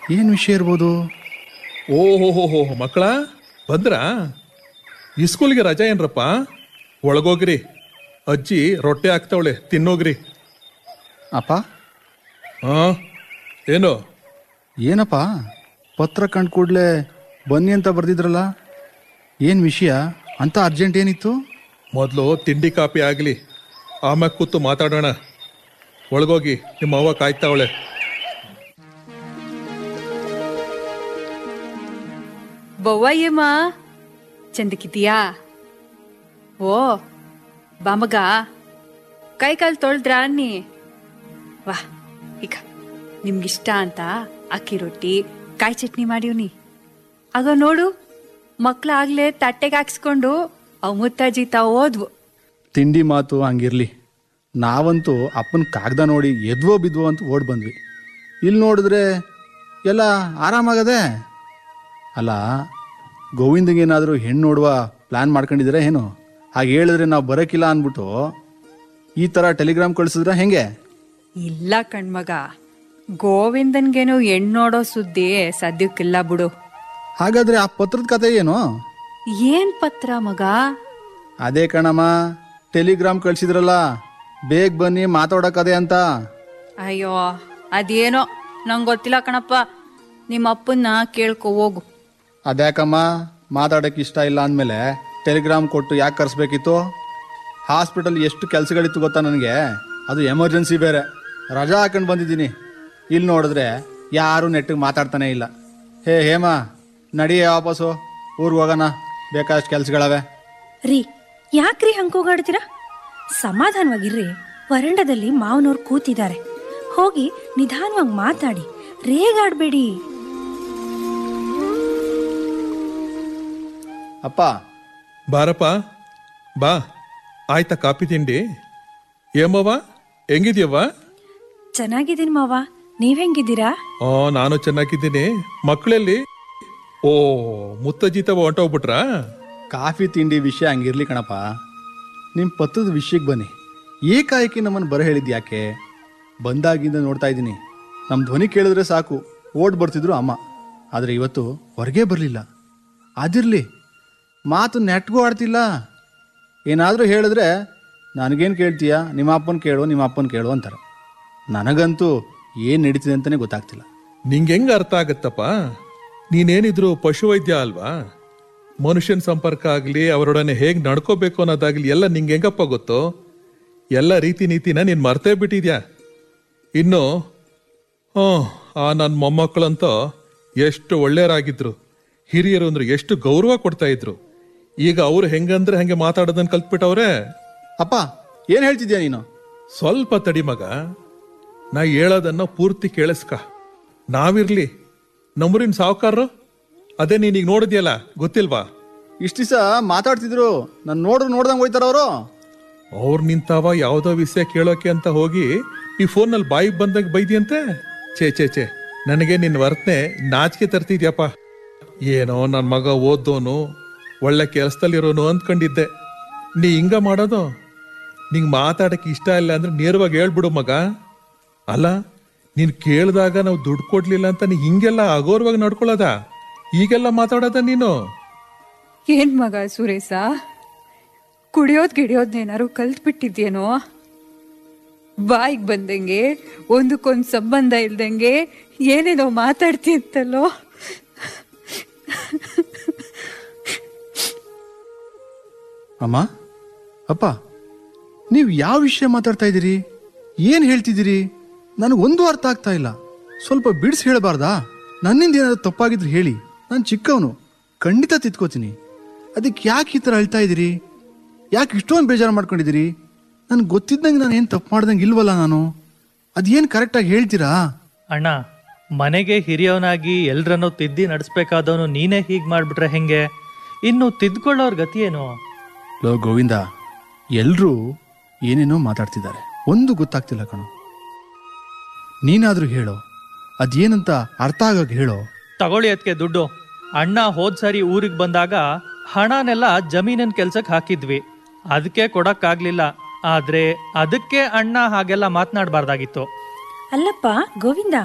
ಏನು ವಿಷಯ ಇರ್ಬೋದು ಓಹೋ ಮಕ್ಕಳ ಬಂದ್ರಾ ಇಸ್ಕೂಲ್ಗೆ ರಜಾ ಏನ್ರಪ್ಪ ಒಳಗೋಗ್ರಿ ಅಜ್ಜಿ ರೊಟ್ಟೆ ಹಾಕ್ತಾವಳೆ ತಿನ್ನೋಗ್ರಿ ಅಪ್ಪ ಹಾ ಏನು ಏನಪ್ಪ ಪತ್ರ ಕಂಡು ಕೂಡಲೇ ಬನ್ನಿ ಅಂತ ಬರ್ದಿದ್ರಲ್ಲ ಏನು ವಿಷಯ ಅಂತ ಅರ್ಜೆಂಟ್ ಏನಿತ್ತು ಮೊದಲು ತಿಂಡಿ ಕಾಪಿ ಆಗಲಿ ಆಮ್ಯಾಗ ಕೂತು ಮಾತಾಡೋಣ ಒಳಗೋಗಿ ನಿಮ್ಮ ಅವ್ವ ಕಾಯ್ತಾವಳೆ ಬೊವ್ವಯ್ಯಮ್ಮ ಚಂದಕ್ಕಿದೀಯಾ ಓ ಬಾಮಗ ಕೈ ಕಾಲು ತೊಳ್ದ್ರ ಅನ್ನಿ ವಾ ಈಗ ನಿಮ್ಗಿಷ್ಟ ಅಂತ ಅಕ್ಕಿ ರೊಟ್ಟಿ ಕಾಯಿ ಚಟ್ನಿ ಮಾಡಿವ್ನಿ ಆಗ ನೋಡು ಮಕ್ಳಾಗ್ಲೇ ತಟ್ಟೆಗೆ ಹಾಕ್ಸ್ಕೊಂಡು ಅವ್ ಮುತ್ತಾಜಿ ತಾವ್ ಓದ್ವು ತಿಂಡಿ ಮಾತು ಹಂಗಿರ್ಲಿ ನಾವಂತೂ ಅಪ್ಪನ ಕಾಗ್ದ ನೋಡಿ ಎದ್ವೋ ಬಿದ್ವೋ ಅಂತ ಓಡ್ ಬಂದ್ವಿ ಇಲ್ಲಿ ನೋಡಿದ್ರೆ ಎಲ್ಲ ಆರಾಮಾಗದೆ ಅಲ್ಲ ಗೋವಿಂದಗೇನಾದರೂ ಹೆಣ್ಣು ನೋಡುವ ಪ್ಲ್ಯಾನ್ ಮಾಡ್ಕೊಂಡಿದ್ರೆ ಏನು ಹಾಗೆ ಹೇಳಿದ್ರೆ ನಾವು ಬರೋಕ್ಕಿಲ್ಲ ಅಂದ್ಬಿಟ್ಟು ಈ ಥರ ಟೆಲಿಗ್ರಾಮ್ ಕಳಿಸಿದ್ರೆ ಹೆಂಗೆ ಇಲ್ಲ ಕಣ್ಮಗ ಗೋವಿಂದನ್ಗೇನು ಹೆಣ್ಣ್ ನೋಡೋ ಸುದ್ದಿ ಸದ್ಯಕ್ಕಿಲ್ಲ ಬಿಡು ಹಾಗಾದ್ರೆ ಆ ಪತ್ರದ ಕತೆ ಏನು ಏನ್ ಪತ್ರ ಮಗ ಅದೇ ಕಣಮ್ಮ ಟೆಲಿಗ್ರಾಮ್ ಕಳ್ಸಿದ್ರಲ್ಲ ಬೇಗ ಬನ್ನಿ ಮಾತಾಡೋಕದೆ ಅಂತ ಅಯ್ಯೋ ಅದೇನೋ ನಂಗೆ ಗೊತ್ತಿಲ್ಲ ಕಣಪ್ಪ ನಿಮ್ಮ ಅಪ್ಪನ್ನ ಕೇಳ್ಕೊ ಹೋಗು ಅದ್ಯಾಕಮ್ಮ ಮಾತಾಡೋಕೆ ಇಷ್ಟ ಇಲ್ಲ ಅಂದಮೇಲೆ ಟೆಲಿಗ್ರಾಮ್ ಕೊಟ್ಟು ಯಾಕೆ ಕರೆಸ್ಬೇಕಿತ್ತು ಹಾಸ್ಪಿಟಲ್ ಎಷ್ಟು ಕೆಲಸಗಳಿತ್ತು ಗೊತ್ತಾ ನನಗೆ ಅದು ಎಮರ್ಜೆನ್ಸಿ ಬೇರೆ ರಜಾ ಹಾಕೊಂಡು ಬಂದಿದ್ದೀನಿ ಇಲ್ಲಿ ನೋಡಿದ್ರೆ ಯಾರು ನೆಟ್ಟಿಗೆ ಮಾತಾಡ್ತಾನೆ ಇಲ್ಲ ಹೇ ಹೇಮಾ ನಡಿಯೇ ವಾಪಸ್ಸು ಊರಿಗೆ ಹೋಗೋಣ ಬೇಕಾದಷ್ಟು ಕೆಲಸಗಳವೆ ರೀ ಯಾಕ್ರಿ ಹಂಗೋಗಾಡ್ತೀರಾ ಸಮಾಧಾನವಾಗಿರ್ರಿ ವರಂಡದಲ್ಲಿ ಮಾವನವ್ರು ಕೂತಿದ್ದಾರೆ ಹೋಗಿ ನಿಧಾನವಾಗಿ ಮಾತಾಡಿ ರೇಗಾಡ್ಬೇಡಿ ಅಪ್ಪ ಬಾರಪ್ಪ ಬಾ ಆಯ್ತಾ ಕಾಪಿ ತಿಂಡಿ ಏಮವ್ವ ಹೆಂಗಿದ್ಯವ್ವ ಚೆನ್ನಾಗಿದ್ದೀನಿ ಮಾವ ನೀವ್ ಹೆಂಗಿದ್ದೀರಾ ಆ ನಾನು ಚೆನ್ನಾಗಿದ್ದೀನಿ ಮಕ್ಕಳಲ್ಲಿ ಓ ಮುತ್ತಜ್ಜಿತವ ಹೊಂಟೋಗ್ಬಿಟ್ರಾ ಕಾಫಿ ತಿಂಡಿ ವಿಷಯ ಹಂಗಿರ್ಲಿ ಕಣಪ್ಪ ನಿಮ್ಮ ಪತ್ರದ ವಿಷಯಕ್ಕೆ ಬನ್ನಿ ಏಕಾಏಕಿ ನಮ್ಮನ್ನು ಬರ ಹೇಳಿದ್ ಯಾಕೆ ಬಂದಾಗಿಂದ ನೋಡ್ತಾ ಇದ್ದೀನಿ ನಮ್ಮ ಧ್ವನಿ ಕೇಳಿದ್ರೆ ಸಾಕು ಓಡ್ ಬರ್ತಿದ್ರು ಅಮ್ಮ ಆದರೆ ಇವತ್ತು ಹೊರಗೆ ಬರಲಿಲ್ಲ ಅದಿರಲಿ ಮಾತು ನೆಟ್ಗೂ ಆಡ್ತಿಲ್ಲ ಏನಾದರೂ ಹೇಳಿದ್ರೆ ನನಗೇನು ಕೇಳ್ತೀಯ ನಿಮ್ಮ ಅಪ್ಪನ ಕೇಳು ನಿಮ್ಮ ಅಪ್ಪನ ಕೇಳು ಅಂತಾರೆ ನನಗಂತೂ ಏನು ನಡೀತಿದೆ ಅಂತಲೇ ಗೊತ್ತಾಗ್ತಿಲ್ಲ ನಿಂಗೆ ಹೆಂಗ ಅರ್ಥ ಆಗತ್ತಪ್ಪ ನೀನೇನಿದ್ರು ಪಶುವೈದ್ಯ ಅಲ್ವಾ ಮನುಷ್ಯನ ಸಂಪರ್ಕ ಆಗಲಿ ಅವರೊಡನೆ ಹೇಗೆ ನಡ್ಕೋಬೇಕು ಅನ್ನೋದಾಗ್ಲಿ ಎಲ್ಲ ನಿಂಗೆ ಹೆಂಗಪ್ಪ ಗೊತ್ತೋ ಎಲ್ಲ ರೀತಿ ನೀತಿನ ನೀನು ಮರ್ತೇ ಬಿಟ್ಟಿದ್ಯಾ ಇನ್ನು ಹ್ಞೂ ಆ ನನ್ನ ಮೊಮ್ಮಕ್ಕಳಂತೂ ಎಷ್ಟು ಒಳ್ಳೆಯರಾಗಿದ್ರು ಹಿರಿಯರು ಅಂದ್ರೆ ಎಷ್ಟು ಗೌರವ ಕೊಡ್ತಾ ಇದ್ರು ಈಗ ಅವ್ರು ಹೆಂಗಂದ್ರೆ ಹಂಗೆ ಮಾತಾಡೋದನ್ನ ಕಲ್ತ್ಬಿಟ್ಟವ್ರೆ ಅಪ್ಪ ಏನು ಹೇಳ್ತಿದ್ಯಾ ನೀನು ಸ್ವಲ್ಪ ತಡಿ ಮಗ ನಾ ಹೇಳೋದನ್ನ ಪೂರ್ತಿ ಕೇಳಿಸ್ಕ ನಾವಿರ್ಲಿ ನಮ್ಮೂರಿನ ಸಾವುಕಾರರು ಅದೇ ನೀನೀಗ ನೋಡಿದ್ಯಲ್ಲ ಗೊತ್ತಿಲ್ವಾ ಇಷ್ಟು ದಿವಸ ಮಾತಾಡ್ತಿದ್ರು ನಾನು ನೋಡ್ರು ನೋಡ್ದಂಗೆ ಹೋಯ್ತಾರ ಅವರು ಅವ್ರು ನಿಂತಾವ ಯಾವುದೋ ವಿಷಯ ಕೇಳೋಕೆ ಅಂತ ಹೋಗಿ ಈ ಫೋನಲ್ಲಿ ಬಾಯಿಗೆ ಬಂದಾಗ ಬೈದಿಯಂತೆ ಛೇ ಛೇ ಛೇ ನನಗೆ ನಿನ್ನ ವರ್ತನೆ ನಾಚಿಕೆ ತರ್ತಿದ್ಯಪ್ಪ ಏನೋ ನನ್ನ ಮಗ ಓದೋನು ಒಳ್ಳೆ ಕೆಲಸದಲ್ಲಿರೋನು ಅಂದ್ಕೊಂಡಿದ್ದೆ ನೀ ಹಿಂಗ ಮಾಡೋದು ನಿಂಗೆ ಮಾತಾಡಕ್ಕೆ ಇಷ್ಟ ಇಲ್ಲ ಅಂದ್ರೆ ನೇರವಾಗಿ ಹೇಳ್ಬಿಡು ಮಗ ಅಲ್ಲ ನೀನು ಕೇಳಿದಾಗ ನಾವು ದುಡ್ಡು ಕೊಡ್ಲಿಲ್ಲ ಅಂತ ನೀ ಹಿಂಗೆಲ್ಲ ಅಗೌರವಾಗಿ ನಡ್ಕೊಳ್ಳೋದ ಈಗೆಲ್ಲ ಮಾತಾಡೋದ ನೀನು ಏನ್ ಮಗ ಸುರೇಶ ಕುಡಿಯೋದ್ ಗಿಡಿಯೋದ್ನೇನಾರು ಕಲ್ತ್ ಬಿಟ್ಟಿದ್ಯೇನೋ ಬಾಯಿಗೆ ಬಂದಂಗೆ ಒಂದಕ್ಕೊಂದ್ ಸಂಬಂಧ ಇಲ್ದಂಗೆ ಏನೇನೋ ಮಾತಾಡ್ತಿತ್ತಲ್ಲೋ ಅಮ್ಮ ಅಪ್ಪ ನೀವು ಯಾವ ವಿಷಯ ಮಾತಾಡ್ತಾ ಇದ್ದೀರಿ ಏನು ಹೇಳ್ತಿದ್ದೀರಿ ನನಗೊಂದು ಅರ್ಥ ಆಗ್ತಾ ಇಲ್ಲ ಸ್ವಲ್ಪ ಬಿಡಿಸಿ ಹೇಳಬಾರ್ದಾ ನನ್ನಿಂದ ಏನಾದ್ರು ತಪ್ಪಾಗಿದ್ರೆ ಹೇಳಿ ನಾನು ಚಿಕ್ಕವನು ಖಂಡಿತ ತಿದ್ಕೋತೀನಿ ಅದಕ್ಕೆ ಯಾಕೆ ಈ ಥರ ಹೇಳ್ತಾ ಇದ್ದೀರಿ ಯಾಕೆ ಇಷ್ಟೊಂದು ಬೇಜಾರು ಮಾಡ್ಕೊಂಡಿದ್ದೀರಿ ನನಗೆ ಗೊತ್ತಿದ್ದಂಗೆ ನಾನು ಏನು ತಪ್ಪು ಮಾಡ್ದಂಗೆ ಇಲ್ವಲ್ಲ ನಾನು ಅದೇನು ಕರೆಕ್ಟಾಗಿ ಹೇಳ್ತೀರಾ ಅಣ್ಣ ಮನೆಗೆ ಹಿರಿಯವನಾಗಿ ಎಲ್ರನ್ನೂ ತಿದ್ದಿ ನಡೆಸ್ಬೇಕಾದವನು ನೀನೇ ಹೀಗೆ ಮಾಡ್ಬಿಟ್ರೆ ಹೆಂಗೆ ಇನ್ನು ತಿದ್ಕೊಳ್ಳೋರ್ ಗತಿ ಏನು ಲೋ ಗೋವಿಂದ ಎಲ್ಲರೂ ಏನೇನೋ ಮಾತಾಡ್ತಿದ್ದಾರೆ ಒಂದು ಗೊತ್ತಾಗ್ತಿಲ್ಲ ಕಣೋ ನೀನಾದ್ರೂ ಹೇಳೋ ಅದೇನಂತ ಅರ್ಥ ಆಗಾಗ ಹೇಳೋ ತಗೊಳ್ಳಿ ಅದಕ್ಕೆ ದುಡ್ಡು ಅಣ್ಣ ಹೋದ್ ಸಾರಿ ಊರಿಗೆ ಬಂದಾಗ ಹಣನೆಲ್ಲ ಜಮೀನಿನ ಕೆಲ್ಸಕ್ಕೆ ಹಾಕಿದ್ವಿ ಅದಕ್ಕೆ ಕೊಡಕ್ಕಾಗ್ಲಿಲ್ಲ ಆದ್ರೆ ಅದಕ್ಕೆ ಅಣ್ಣ ಹಾಗೆಲ್ಲ ಮಾತನಾಡಬಾರ್ದಾಗಿತ್ತು ಅಲ್ಲಪ್ಪ ಗೋವಿಂದ